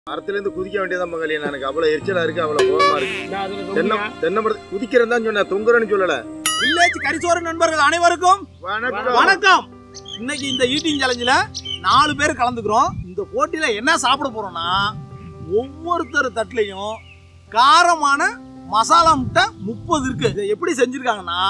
மரத்துல இருந்து குதிக்க வேண்டியதான் பங்காளி எனக்கு அவ்வளவு எரிச்சலா இருக்கு அவ்வளவு கோபமா இருக்கு தென்னை தென்னை மரத்து குதிக்கிறேன் தான் சொன்னேன் தொங்குறேன்னு சொல்லல வில்லேஜ் கரிசோர நண்பர்கள் அனைவருக்கும் வணக்கம் வணக்கம் இன்னைக்கு இந்த ஈட்டிங் சேலஞ்சில் நாலு பேர் கலந்துக்கிறோம் இந்த போட்டியில என்ன சாப்பிட போறோம்னா ஒவ்வொருத்தர் தட்டுலையும் காரமான மசாலா முட்டை முப்பது இருக்கு இதை எப்படி செஞ்சிருக்காங்கன்னா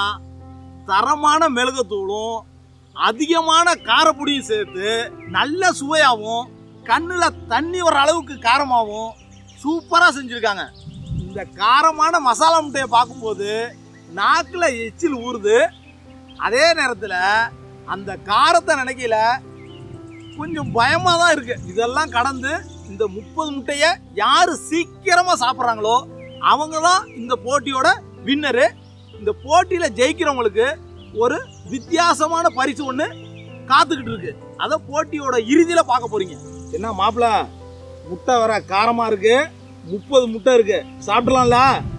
தரமான மிளகுத்தூளும் அதிகமான காரப்பொடியும் சேர்த்து நல்ல சுவையாகவும் கண்ணில் தண்ணி வர அளவுக்கு காரமாகவும் சூப்பராக செஞ்சுருக்காங்க இந்த காரமான மசாலா முட்டையை பார்க்கும்போது நாக்கில் எச்சில் ஊறுது அதே நேரத்தில் அந்த காரத்தை நினைக்கல கொஞ்சம் பயமாக தான் இருக்கு இதெல்லாம் கடந்து இந்த முப்பது முட்டையை யார் சீக்கிரமாக சாப்பிட்றாங்களோ அவங்க தான் இந்த போட்டியோட வின்னரு இந்த போட்டியில் ஜெயிக்கிறவங்களுக்கு ஒரு வித்தியாசமான பரிசு ஒன்று காத்துக்கிட்டு இருக்கு அதை போட்டியோட இறுதியில் பார்க்க போறீங்க என்ன மாப்பிள முட்டை வர காரமாக இருக்கு முப்பது முட்டை இருக்கு சாப்பிடலாம்ல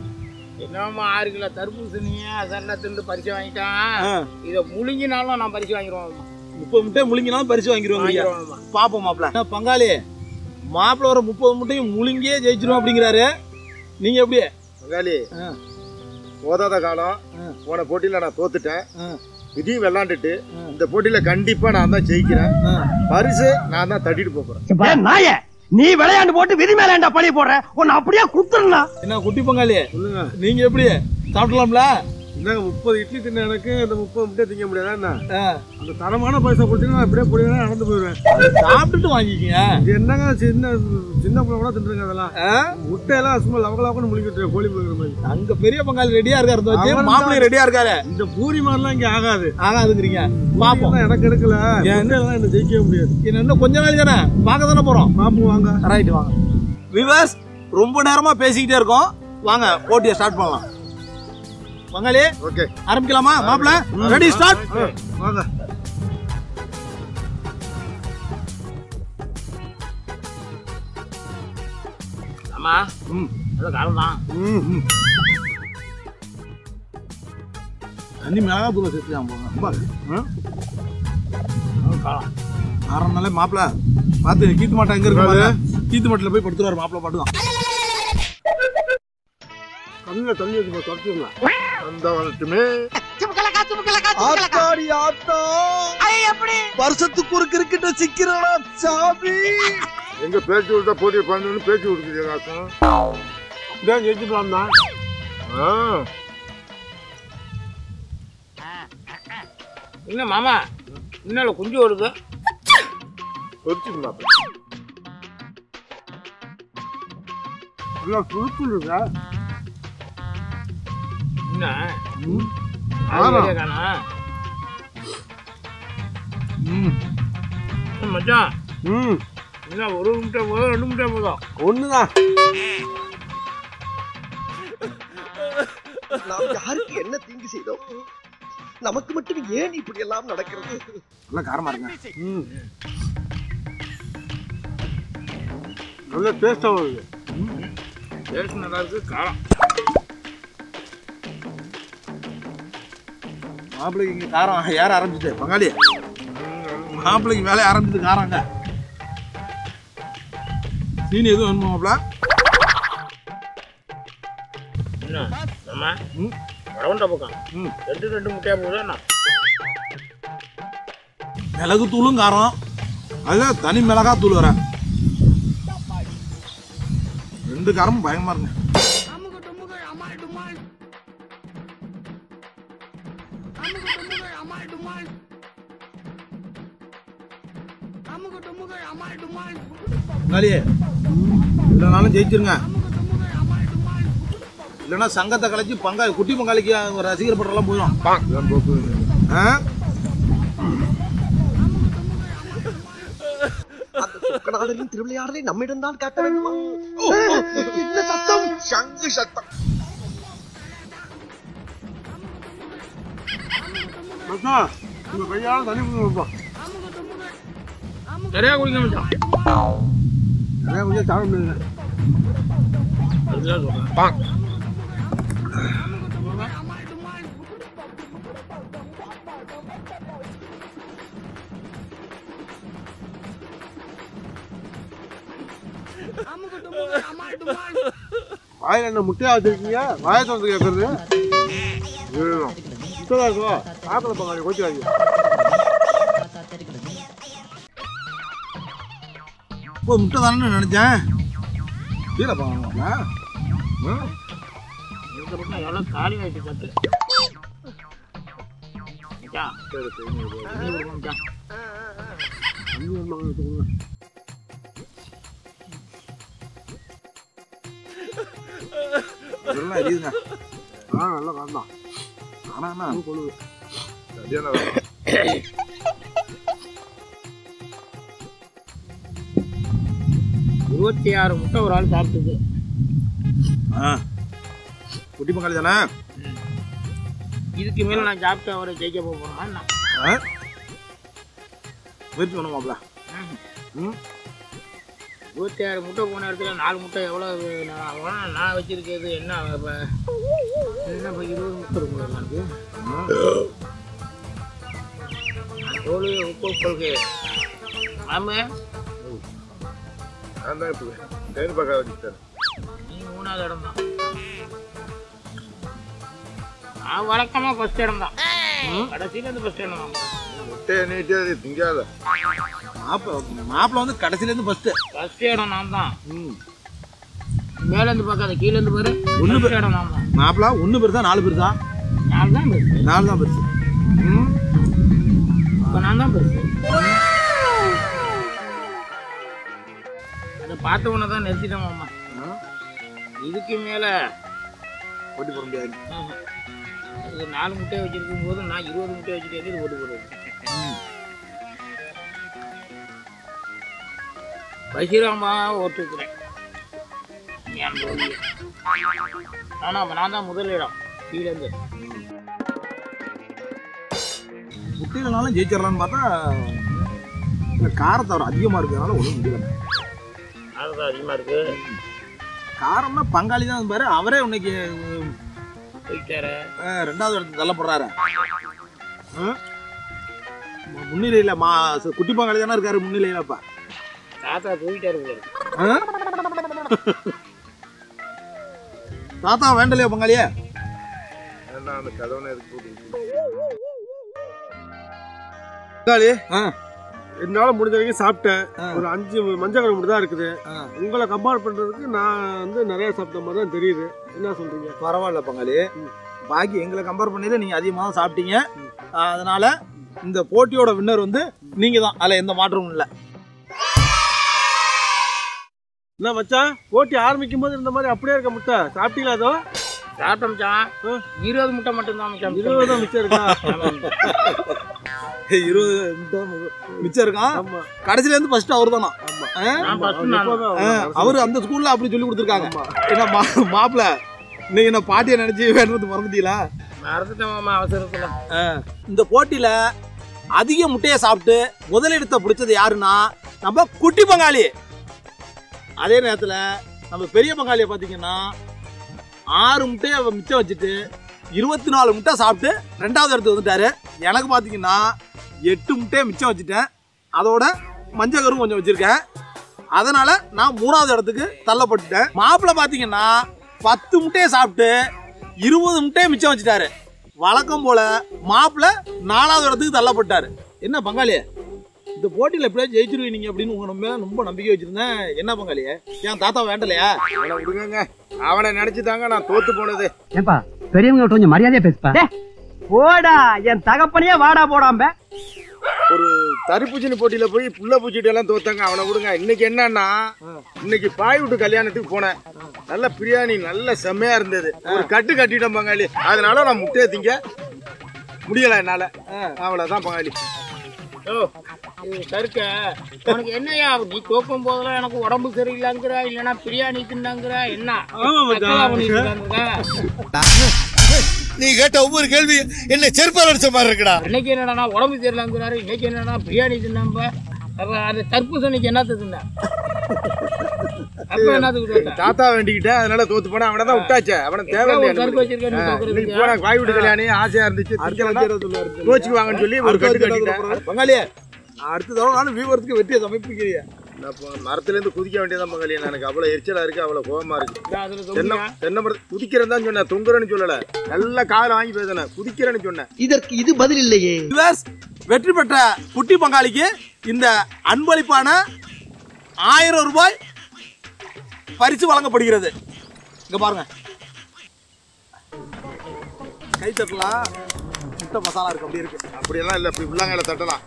என்னமா ஆறு கிலோ தர்பூசணிய அதெல்லாம் திண்டு பரிசு வாங்கிட்டான் ஆ, இதை முழுங்கினாலும் நான் பரிசு வாங்கிடுவோம் முப்பது முட்டை முழுங்கினாலும் பரிசு வாங்கிடுவாங்க வாங்கிடுவோம்மா பாப்போம் மாப்பிள என்ன பங்காளி மாப்பிள ஒரு முப்பது முட்டையும் முழுங்கியே ஜெயிச்சிரும் அப்படிங்கிறாரு நீங்க எப்படி பங்காளி ஆ. போதாத காலம் ஆ. போன போட்டியில நான் தோத்துட்டேன் ஆ. இதையும் விளாண்டுட்டு ஆ. இந்த போட்டியில கண்டிப்பா நான் தான் ஜெயிக்கிறேன் ஆ. பரிசு நான் தான் தட்டிட்டு போப் போறேன் ஏய், நாயே நீ விளையாண்டு போட்டு விதி மேலேண்டா பழி போடுற உன்னை அப்படியே குத்துறா என்ன குட்டி பங்காளி சொல்லுங்க நீங்க எப்படி சாப்பிடலாம்ல என்னங்க முப்பது இட்லி தின்ன எனக்கு இந்த முப்பது முட்டை திங்க முடியாதா என்ன ஆ, அந்த தரமான பைசா கொடுத்தீங்கன்னா நான் இப்படியே பொடியா நடந்து போயிடுவேன் சாப்பிட்டுட்டு வாங்கிக்கங்க இது என்னங்க சின்ன சின்ன பிள்ளை கூட தின்றுங்க அதெல்லாம் ஆ, முட்டையெல்லாம் சும்மா லவக லவக்கன்னு முழுங்கிட்டு கோழி முழுகிற மாதிரி அங்க பெரிய பங்காளி ரெடியா இருக்காரு இந்த வச்சு அவன் மாப்பிள்ளை ரெடியா இருக்காரு இந்த பூரி மாதிரிலாம் இங்க ஆகாது ஆகாதுங்கிறீங்க பாப்போம் பூரியெல்லாம் எனக்கு எடுக்கல ஏன்? முட்டையெல்லாம் என்ன ஜெயிக்கவே முடியாது இன்னும் இன்னும் கொஞ்ச நாள் தானே பார்க்க தானே போறோம் பாப்போம் வாங்க ரைட் வாங்க விவர்ஸ் ரொம்ப நேரமா பேசிக்கிட்டே இருக்கோம் வாங்க போட்டியை ஸ்டார்ட் பண்ணலாம் பங்காளி ஓகே ஆரம்பிக்கலாமா மாப்பிள்ள ரெடி ஸ்டார்ட் வாங்க ஆமா ம். அது காரம் தான் ம் தண்ணி மிளகா தூளை சேர்த்துக்கலாம் போங்க ரொம்ப காரம் ஆறாம் நாளே மாப்பிள்ள பார்த்து கீத்து மாட்டா எங்க இருக்கு பாரு கீத்து மாட்டில் போய் படுத்துருவாரு மாப்பிள்ள பாட்டு தான் கண்ணில் தண்ணி வச்சு தொடச்சிடலாம் அந்த வரட்டுமே ஆத்தாடி ஆத்தா வருஷத்துக்கு ஒரு கிரிக்கெட்ட சிக்கிறடா சாமி எங்க பேச்சு விட்டா போட்டி பண்ணு பேச்சு கொடுக்குது காசும் இதான் ஜெயிச்சுக்கலாம் தான் ஆ என்ன மாமா இன்னும் குஞ்சு வருது பொறிச்சுக்கலாம் நல்லா சுருக்குங்க என்ன ஆமா. காணா ம் மச்சான் ம் என்ன ஒரு முட்டை போதும் ரெண்டு முட்டை போதும் ஒண்ணுதான் நாம் யாருக்கு என்ன தீங்கு செய்தோம் நமக்கு மட்டும் ஏன் இப்படி எல்லாம் நடக்கிறது நல்லா காரமா இருங்க ம் நல்ல டேஸ்டாக வருது டேஸ்ட் நல்லா இருக்கு காரம் மாப்பிள்ளைக்கு இங்க காரம் ஏற ஆரம்பிச்சுட்டு பங்காளி மாப்பிள்ளைக்கு வேலைய ஆரம்பிச்சது காரங்க சீனி எதுவும் வேணுமா மாப்பிள்ள என்ன மாமா ம். ரவுண்ட பக்கம் ம். ரெண்டு ரெண்டு முட்டையா போதும் என்ன மிளகு தூளும் காரம் அதில் தனி மிளகா தூள் வர ரெண்டு காரமும் பயங்கரமா இருங்க பங்காளியே இல்லைனாலும் ஜெயிச்சிருங்க இல்லைன்னா சங்கத்தை கலைச்சி பங்கா குட்டி பங்காளிக்கு ஒரு ரசிகர் பட்டெல்லாம் போயிடும் இதான் போக்கு ஆ அந்த சொக்கநாதரின் திருவிளையாடலை நம்மிடம் தான் காட்ட வேண்டுமா என்ன சத்தம் சங்கு சத்தம் மச்சான் உங்க கையால தண்ணி கொடுப்பா சரியா குடிக்க மச்சான் நிறையா கொஞ்சம் சாப்பிட முடியாது அதுதான் சொல்றேன் அமுக வாயில என்ன முட்டையா வச்சிருக்கீங்க வாயை திறந்து கேட்கறது வேணும் சுத்ததா இருக்கோ ஆக்கல பங்காளி கோச்சுக்காதீங்க இப்போ முட்டை தானே நினைச்சேன் கீழே போவாங்களா இந்த பக்கம் எவ்வளோ காலி ஆகிட்டு பார்த்து மச்சான், தண்ணி கொடுங்க மச்சான். இதெல்லாம் எரியுதுங்க ஆ நல்லா காரணம் ஆனா என்ன சரியான வேலை. இருபத்தி ஆறு முட்டை ஒரு ஆள் சாப்பிட்டுது ஆ குட்டி பங்காளி தானே இதுக்கு மேலே நான் சாப்பிட்டு அவரை ஜெயிக்க போகிறோமா என்ன ஆ முயற்சி பண்ணுவாப்ல ம் இருபத்தி ஆறு முட்டை போன இடத்துல நாலு முட்டை எவ்வளோ நான் எவ்வளோ நான் வச்சிருக்கிறது என்ன இப்போ என்ன இப்போ இருபது முட்டை இருக்கும் எனக்கு தோல் உப்பு கொள்கை ஆமாம் நான் தான் இப்போ தேனி பக்கம் வச்சுட்டேன் நீ மூணாவது இடம் தான் நான் வழக்கமாக ஃபஸ்ட் இடம் தான் கடைசியில் இருந்து ஃபஸ்ட் இடம் தான் முட்டையை நீட்டி அது திங்காத மாப்பிள்ள மாப்பிள்ள வந்து கடைசிலேருந்து ஃபஸ்ட்டு ஃபஸ்ட் இடம் நான் தான் ம் மேலேருந்து பார்க்காத கீழேருந்து பாரு ஒண்ணு ஒன்று இடம் நான் தான் மாப்பிள்ள ஒன்று பெருசா நாலு பெருசா நான் தான் பெருசு நாலு தான் பெருசு ம் இப்போ நான் தான் பெருசு அதை பார்த்த உடனே தான் நிறுத்திட்டேன் மாமா இதுக்கு மேலே போட்டி போட முடியாது இது நாலு முட்டையை வச்சிருக்கும் போது நான் இருபது முட்டையை வச்சுட்டு இது போட்டு போடுவேன் பசிராமா ஓட்டுக்கிறேன் என் தோல்வி. ஆனா அப்ப நான் தான் முதல் இடம் கீழேருந்து முட்டையிலனாலும் ஜெயிச்சிடலான்னு பார்த்தா இந்த காரத்தவரை அதிகமாக இருக்கிறதுனால ஒன்றும் முடியல அதுதான் அதிகமாக இருக்கு காரம்னா பங்காளி தான் பாரு அவரே இன்னைக்கு போயிட்டாரு அஹ், ரெண்டாவது இடத்துக்கு தள்ளப்படுறாரு அஹ்? முன்னிலையில் மா ச- குட்டி பங்காளி தானே இருக்காரு முன்னிலையில் இப்போ தாத்தா தூக்கிட்டாரு போல இருக்கு. தாத்தா வேண்டலையா பங்காளியே ஏன்னா அந்த கதவனை எதுக்கு போட்டு பங்காளி ஆ என்னால முடிஞ்ச வரைக்கும் சாப்பிட்டேன் ஆ. ஒரு அஞ்சு மஞ்சள் மட்டும் தான் இருக்குது ஆ. உங்களை கம்பேர் பண்றதுக்கு நான் வந்து நிறைய சாப்பிட்ட மாதிரி தான் தெரியுது என்ன சொல்றீங்க பரவாயில்ல பங்காளி பாக்கி எங்களை கம்பேர் பண்ணி நீங்கள் அதிகமாக தான் சாப்பிட்டீங்க அஹ், அதனால இந்த போட்டியோட வின்னர் வந்து நீங்கள் தான் அதில் எந்த மாற்றமும் இல்லை என்ன மச்சான் போட்டி ஆரம்பிக்கும் போது இருந்த மாதிரி அப்படியே இருக்க முட்டை சாப்பிட்டீங்களா அதோ சாப்பிட்டோம் மச்சான் இருபது முட்டை மட்டும்தான் மச்சான் இருபது தான் மிச்சம் இருக்கா இருபது முட்டை மிச்சம் இருக்கான் ஆமா கடைசிலேருந்து ஃபர்ஸ்ட் அவர் தானா ஆமா நான் first நான் எப்பவுமே அவர்தான். அவர் அந்த ஸ்கூல்ல அப்படி சொல்லி கொடுத்துருக்காங்க ஆமா. என்ன மா மாப்பிள்ள நீங்க என்ன பாட்டியை நினைச்சு வேணுறது மறந்துட்டீங்களா மறந்துட்டேன் மாமா அவசரத்துல இந்த போட்டியில அதிக முட்டையை சாப்பிட்டு முதலிடத்தை பிடிச்சது யாருன்னா நம்ம குட்டி பங்காளி அதே நேரத்தில் நம்ம பெரிய பங்காளியை பார்த்தீங்கன்னா ஆறு முட்டையை அவ மிச்சம் வச்சுட்டு இருபத்தி நாலு முட்டை சாப்பிட்டு ரெண்டாவது இடத்துக்கு வந்துட்டாரு எனக்கு பார்த்தீங்கன்னா எட்டு முட்டையை மிச்சம் வச்சுட்டேன் அதோட மஞ்சள் கரும் கொஞ்சம் வச்சுருக்கேன் அதனால நான் மூணாவது இடத்துக்கு தள்ளப்பட்டுட்டேன் மாப்பிள்ளை பார்த்தீங்கன்னா பத்து முட்டையை சாப்பிட்டு இருபது முட்டையை மிச்சம் வச்சுட்டாரு வழக்கம் போல மாப்பிள்ளை நாலாவது இடத்துக்கு தள்ளப்பட்டாரு என்ன பங்காளி இந்த போட்டியில் எப்படியா ஜெயிச்சிருவீங்க அப்படின்னு உங்க மேல ரொம்ப நம்பிக்கை வச்சிருந்தேன் என்ன பங்காளியே ஏன் தாத்தா வேண்டலையா அவனை விடுங்க அவனை நினைச்சுதாங்க நான் தோத்து போனது ஏன்பா பெரியவங்க கொஞ்சம் மரியாதையா பேசுப்பா போடா என் தகப்பனையே வாடா போடாம ஒரு தரிப்பூச்சணி போட்டியில போய் புள்ள பூச்சிட்டு எல்லாம் தோத்தாங்க அவனை விடுங்க இன்னைக்கு என்னன்னா இன்னைக்கு பாய் விட்டு கல்யாணத்துக்கு போனேன் நல்ல பிரியாணி நல்ல செம்மையா இருந்தது ஒரு கட்டு கட்டிட்டோம் பங்காளி அதனால நான் முட்டையை திங்க முடியல என்னால அவ்வளவுதான் பங்காளி ஓ இது சருக்க உனக்கு என்னய்யா நீ தோக்கும் போதெல்லாம் எனக்கு உடம்பு சரியில்லைங்கிற இல்லைன்னா பிரியாணி தின்னாங்கிற என்ன ஆமா மச்சான். தக்கலா பண்ணிட்டு இருக்காங்க. நீ கேட்ட ஒவ்வொரு கேள்வி என்ன செருப்பால் அடிச்ச மாதிரி இருக்குடா இன்னைக்கு என்னடா உடம்பு சரியில்லைங்கிறாரு இன்னைக்கு என்னடா பிரியாணி தின்னாம்ப அப்ப அந்த தர்பூசணிக்கு என்னத்த தின்ன அப்ப என்னத்துக்கு தோத்த? தாத்தா வேண்டிக்கிட்டேன் அதனால தோத்து போனேன் அவனை தான் விட்டாச்சே அவனை எவ்வளவு தேவையில்லை தர்பூ எனக்கு. வச்சிருக்க நீ ஆ, தோக்குறதுக்கு? இன்னைக்கு போன பாய் விட்டு கல்யாணம் ஆசையா இருந்துச்சு திங்கலன்னா கோச்சுக்கு வாங்கன்னு சொல்லி ஒரு கட்டு கட்டிட்டேன் பங்காளியே அடுத்த தடவை நானும் வியூவர்ஸ்க்கு வெற்றியை சமைப்பிக்கிறீங்க நான் இப்போ மரத்துலேருந்து குதிக்க வேண்டியதான் பங்காளி எனக்கு அவ்வளோ எரிச்சலாக இருக்குது அவ்வளோ கோபமாக இருக்குது இந்த அதுல தென்னை தொங்குங்க. தென்னை மரத்து குதிக்கிறேன்னு தான் சொன்னேன் தொங்குறேன்னு சொல்லலை நல்லா காதில் வாங்கி பேசினேன் குதிக்கிறேன்னு சொன்னேன் இதற்கு இது பதில் இல்லையே வியூவர்ஸ், வெற்றி பெற்ற குட்டி பங்காளிக்கு இந்த அன்பளிப்பான ஆயிரம் ரூபாய் பரிசு வழங்கப்படுகிறது இங்க பாருங்க கை தட்டலாம் முட்டை மசாலா இருக்கு அப்படி இருக்கு அப்படியெல்லாம் இல்லை இப்படி உள்ளாங்கையில் தட்டலாம்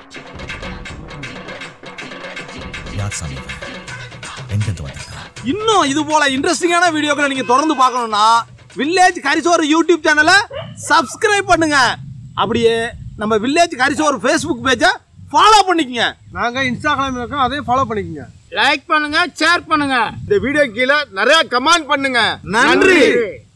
யார் சாமி எங்கிருந்து வந்தாங்க இன்னும் இது போல இன்ட்ரெஸ்டிங்கான வீடியோக்களை நீங்க தொடர்ந்து பார்க்கணும்னா வில்லேஜ் கரிசோர் யூடியூப் சேனலை சப்ஸ்கிரைப் பண்ணுங்க அப்படியே நம்ம வில்லேஜ் கரிசோர் ஃபேஸ்புக் பேஜை ஃபாலோ பண்ணிக்கங்க நாங்க இன்ஸ்டாகிராம் இருக்கோம் அதையும் ஃபாலோ பண்ணிக்கோங்க லைக் பண்ணுங்க ஷேர் பண்ணுங்க இந்த வீடியோ கீழே நிறைய கமெண்ட் பண்ணுங்க நன்றி